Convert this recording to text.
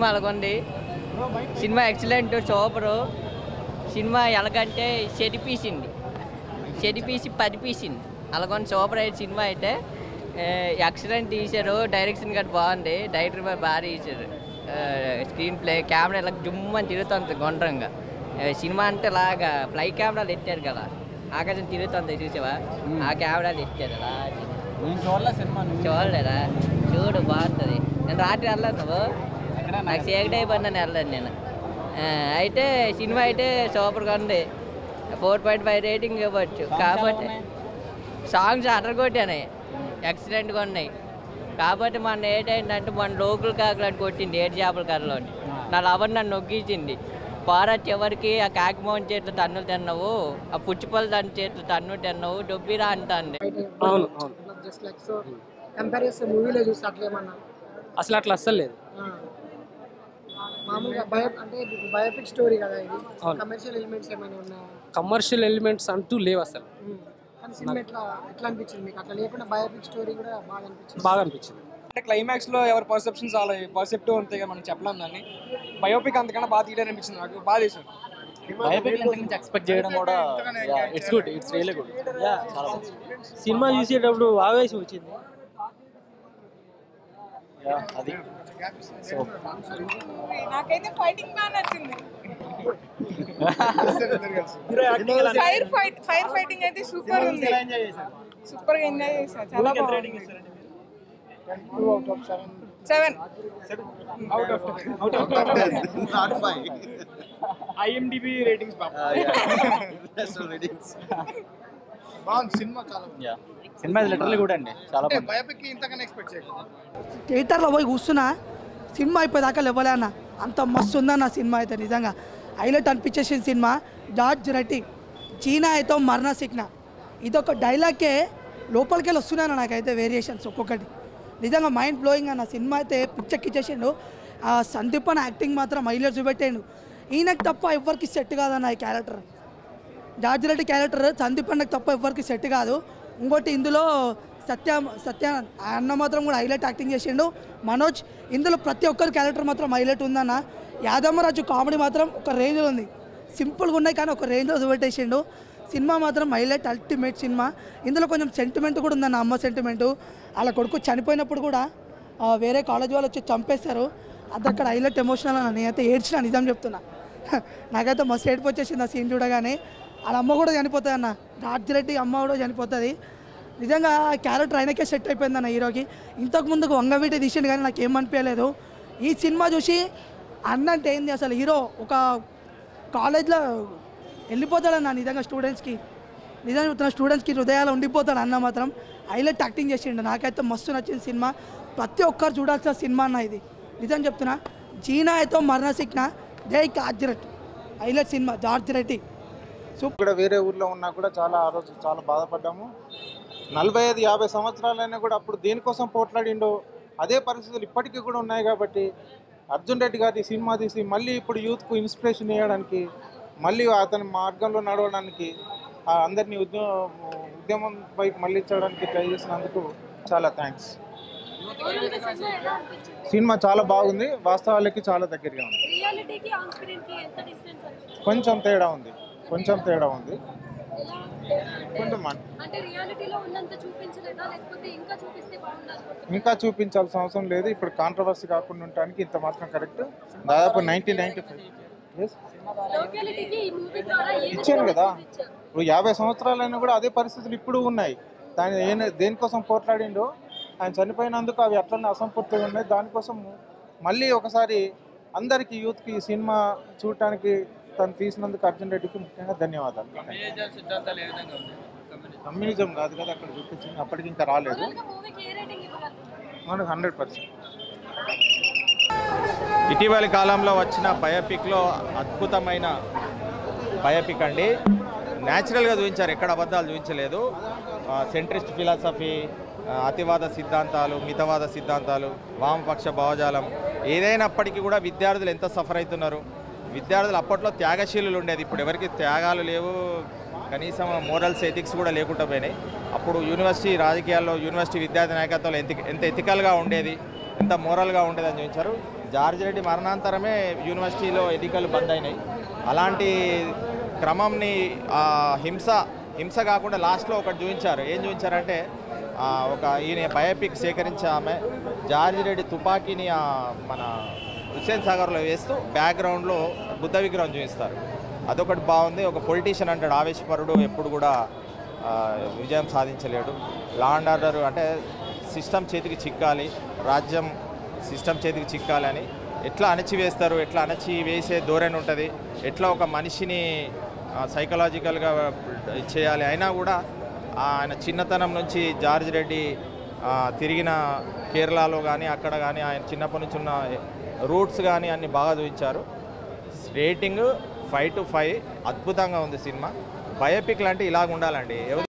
అలాగుంది cinema excellent super cinema ఎలాగంటే చెడిపీసింది చెడిపీసి పదిపీసింది అలాగొని సూపర్ అయితే సినిమా అయితే ఎక్సలెంట్ తీశారు డైరెక్షన్ గట్రా బాగుంది డైరెక్టర్ బాగా బాగా తీశారు స్క్రీన్ ప్లే కెమెరా ఇలా జుమ్మని తిరుగుతుంది గుండ్రంగా ఆ, సినిమా అంటే ఇలాగా ఫ్లై కెమెరాలు ఎట్టారు కదా ఆకాశం తిరుగుతుంది చూసావా ఆ కెమెరాలు ఎట్టారు అలా నేను చూడలే సినిమా నువ్వు చూడలేదా చూడు బాగుంటుంది నేను రాత్రి వెళ్ళాను నువ్వు నాకు చీకటి అయిపోయిందని వెళ్ళాను నేను ఆ, అయితే సినిమా అయితే సూపర్గా ఉంది ఫోర్ పాయింట్ ఫైవ్ రేటింగ్ ఇవ్వచ్చు కాబట్టి సాంగ్స్ అటర్ కొట్టాను ఎక్సలెంట్గా ఉన్నాయి కాబట్టి మన ఏంటంటే మన లోకల్ కాకులాంటి కొట్టింది ఏడు చేపల కర్రలోని నా లవర్ నన్ను నొగ్గించింది పారా చివరికి ఆ కాకిమోహన్ చేతులు తన్నులు తిన్నావు ఆ పుచ్చిపల్లి దాని చేతులు తన్ను తిన్నావు డొబ్బిరా అంటుంది అవును అవును జస్ట్ లైక్ సో కంపేర్ చేస్తే మూవీలో చూస్తే అట్లేమన్నా అసలు అట్లా అస్సలు లేదు ఆ. మామూలుగా బయో అంటే బయోపిక్ స్టోరీ కదా ఇది అవును. కమర్షియల్ ఎలిమెంట్స్ ఏమైనా ఉన్నాయా కమర్షియల్ ఎలిమెంట్స్ అంటూ లేవు అసలు ఉమ్. కానీ సినిమా ఎట్లా ఎట్లా అనిపించింది మీకు అట్లా లేకుండా బయోపిక్ స్టోరీ కూడా బాగా అనిపించింది బాగా అనిపించింది అంటే క్లైమాక్స్ లో ఎవరి పర్సెప్షన్ చాలా పాజిటివ్ అంతే మనం చెప్పలేం దాన్ని బయోపిక్ అంతకన్నా బాగా తీయడం అనిపించింది నాకు బాగా తీశారు బయోపిక్ నుంచి ఎక్స్పెక్ట్ చేయడం కూడా it's good it's really good చాలా బాగుంది సినిమా చూసేటప్పుడు ఆవేశం వచ్చింది Yeah, అది సో నాకైతే ఫైటింగ్ బాగా నచ్చింది ఫైర్ ఫైట్ ఫైర్ ఫైటింగ్ అయితే సూపర్ ఉంది సూపర్ గా ఎంజాయ్ చేశా చాలా బాగుంది సెవెన్ ఐఎండిబి రేటింగ్స్ యా సినిమా లిటరల్లీ గుడ్ అండి చాలా బాగుంది థియేటర్లో పోయి కూర్చున్నా సినిమా అయిపోయేదాకా లేవలే అన్న అంత మస్తు ఉందన్న సినిమా అయితే నిజంగా హైలైట్ అనిపించేసిన సినిమా జార్జ్ రెడ్డి చీనా అయితే మరణ సిక్న ఇదొక డైలాగ్కే లోపలికి వెళ్ళి వస్తున్నాను నాకైతే వేరియేషన్స్ ఒక్కొక్కటి నిజంగా మైండ్ బ్లోయింగ్ అన్న సినిమా అయితే పిచ్చెక్కిచ్చేసిండు ఆ సందీప్ అన్న యాక్టింగ్ మాత్రం హైలైట్ చూపెట్టాడు ఈయనకు తప్ప ఎవరికి సెట్ కాదన్న ఈ character George Reddy character Sandeep అన్నకు తప్ప ఎవరికి సెట్ కాదు ఇంకోటి ఇందులో సత్య సత్య ఆ అన్న మాత్రం కూడా హైలైట్ యాక్టింగ్ చేసిండు మనోజ్ ఇందులో ప్రతి ఒక్కరి క్యారెక్టర్ మాత్రం హైలైట్ ఉందన్న యాదమ్మరాజు కామెడీ మాత్రం ఒక రేంజ్లో ఉంది సింపుల్గా ఉన్నాయి కానీ ఒక రేంజ్లో చూపెట్టేసిండు సినిమా మాత్రం హైలైట్ అల్టిమేట్ సినిమా ఇందులో కొంచెం సెంటిమెంట్ కూడా ఉందన్న అమ్మ సెంటిమెంటు వాళ్ళ కొడుకు చనిపోయినప్పుడు కూడా ఆ, వేరే కాలేజ్ వాళ్ళు వచ్చి చంపేస్తారు అది అక్కడ హైలైట్ ఎమోషనల్ అన్న నేనైతే ఏడ్చిన నిజం చెప్తున్నా నాకైతే మస్తు ఏడుపు వచ్చేసింది ఆ సీన్ చూడగానే వాళ్ళ అమ్మ కూడా చనిపోతుంది అన్న రాజిరెడ్డి అమ్మ కూడా చనిపోతుంది నిజంగా ఆ క్యారెక్టర్ ఆయనకే సెట్ అయిపోయింది అన్న హీరోకి ఇంతకు ముందుకు వంగవీటి తీసిండు కానీ నాకు ఏమనిపించలేదు ఈ సినిమా చూసి అన్న అంటే ఏంది అసలు హీరో ఒక కాలేజ్లో వెళ్ళిపోతాడన్న నిజంగా స్టూడెంట్స్కి నిజంగా చెప్తున్నా స్టూడెంట్స్కి హృదయాలు ఉండిపోతాడు అన్న మాత్రం హైలైట్ యాక్టింగ్ చేసిండు నాకైతే మస్తు నచ్చిన సినిమా ప్రతి ఒక్కరు చూడాల్సిన సినిమా అన్న ఇది నిజం చెప్తున్నా జీనా అయితే మరణ సిక్న జై కాజ్రెట్ హైలైట్ సినిమా జార్జ్ రెడ్డి ఇక్కడ వేరే ఊర్లో ఉన్నా కూడా చాలా ఆ రోజు చాలా బాధపడ్డాము నలభై ఐదు యాభై సంవత్సరాలైనా కూడా అప్పుడు దేనికోసం పోట్లాడిండో అదే పరిస్థితులు ఇప్పటికీ కూడా ఉన్నాయి కాబట్టి అర్జున్ రెడ్డి గారి సినిమా తీసి మళ్ళీ ఇప్పుడు యూత్కు ఇన్స్పిరేషన్ ఇవ్వడానికి మళ్ళీ అతని మార్గంలో నడవడానికి ఆ అందరినీ ఉద్యమ ఉద్యమం వైపు మళ్ళించడానికి ట్రై చేసినందుకు చాలా థ్యాంక్స్ సినిమా చాలా బాగుంది వాస్తవాలకి చాలా దగ్గరగా ఉంది రియాలిటీకి ఆన్ స్క్రీన్ కి ఎంత డిస్టెన్స్ అనిపించింది కొంచెం తేడా ఉంది కొంచెం తేడా ఉంది ఎలా తేడా అంటే కొంచెం అన్- అంటే రియాలిటీలో ఉన్నంత చూపించలేదా లేకపోతే ఇంకా చూపిస్తే బాగుండాలి ఇంకా చూపించాల్సిన అవసరం లేదు ఇప్పుడు కాంట్రవర్సీ కాకుండా ఉండటానికి ఇంత మాత్రం కరెక్ట్ దాదాపు నైన్టీన్ నైన్టీ ఫైవ్ లోకాలిటీకి ఈ మూవీ ద్వారా ఏది ఇచ్చాను కదా message ఇచ్చారు? ఇప్పుడు యాభై సంవత్సరాలైనా కూడా అదే పరిస్థితులు ఇప్పుడు ఉన్నాయి దాని ఏ దేనికోసం పోట్లాడిండో ఆయన చనిపోయినందుకు అవి అట్లనే అసంపూర్తిగా ఉన్నాయి దానికోసం మళ్ళీ ఒకసారి అందరికీ యూత్కి ఈ సినిమా చూడటానికి తను తీసినందుకు అర్జున్ రెడ్డికి ముఖ్యంగా ధన్యవాదాలు సిద్ధాంతాలు ఏ విధంగా ఉంది కమ్యూనిజం కాదు కదా అక్కడ చూపించింది అప్పటికి ఇంకా రాలేదు Overall గా మూవీకి ఏ రేటింగ్ ఇవ్వగలరు మనకు హండ్రెడ్ పర్సెంట్ ఇటీవలి కాలంలో వచ్చిన బయోపిక్లో అద్భుతమైన బయోపిక్ అండి న్యాచురల్గా చూపించారు ఎక్కడ అబద్ధాలు చూపించలేదు సెంట్రిస్ట్ ఫిలాసఫీ అతివాద సిద్ధాంతాలు మితవాద సిద్ధాంతాలు వామపక్ష భావజాలం ఏదైనప్పటికీ కూడా విద్యార్థులు ఎంత సఫర్ అవుతున్నారు విద్యార్థులు అప్పట్లో త్యాగశీలులు ఉండేది ఇప్పుడు ఎవరికి త్యాగాలు లేవు కనీసం మోరల్స్ ఎథిక్స్ కూడా లేకుండా పోయినాయి అప్పుడు యూనివర్సిటీ రాజకీయాల్లో యూనివర్సిటీ విద్యార్థి నాయకత్వంలో ఎంత ఎంత ఎథికల్గా ఉండేది ఎంత మోరల్గా ఉండేది అని చూపించారు జార్జ్ రెడ్డి మరణాంతరమే యూనివర్సిటీలో ఎన్నికలు బంద్ అయినాయి అలాంటి క్రమంని ఆ, హింస హింస కాకుండా లాస్ట్లో ఒకటి చూపించారు ఏం చూపించారంటే ఆ, ఒక ఈయన బయోపిక్ సేకరించే ఆమె జార్జ్ రెడ్డి తుపాకీని ఆ, మన హుస్సేన్ సాగర్లో వేస్తూ బ్యాక్గ్రౌండ్లో బుద్ధ విగ్రహం చూపిస్తారు అదొకటి బాగుంది ఒక పొలిటీషియన్ అంటాడు ఆవేశపరుడు ఎప్పుడు కూడా ఆ, విజయం సాధించలేడు లా అండ్ ఆర్డర్ అంటే సిస్టమ్ చేతికి చిక్కాలి రాజ్యం సిస్టమ్ చేతికి చిక్కాలి అని ఎట్లా అణచివేస్తారు ఎట్లా అణచి వేసే ధోరణి ఉంటుంది ఎట్లా ఒక మనిషిని సైకలాజికల్గా చేయాలి అయినా కూడా ఆయన చిన్నతనం నుంచి జార్జ్ రెడ్డి ఆ, తిరిగిన కేరళలో కానీ అక్కడ కానీ ఆయన చిన్నప్పటి నుంచి ఉన్న రూట్స్ కానీ అన్ని బాగా చూపించారు రేటింగ్ ఫైవ్ టు ఫైవ్ అద్భుతంగా ఉంది సినిమా బయోపిక్ లాంటి ఇలాగ ఉండాలండి ఎవరు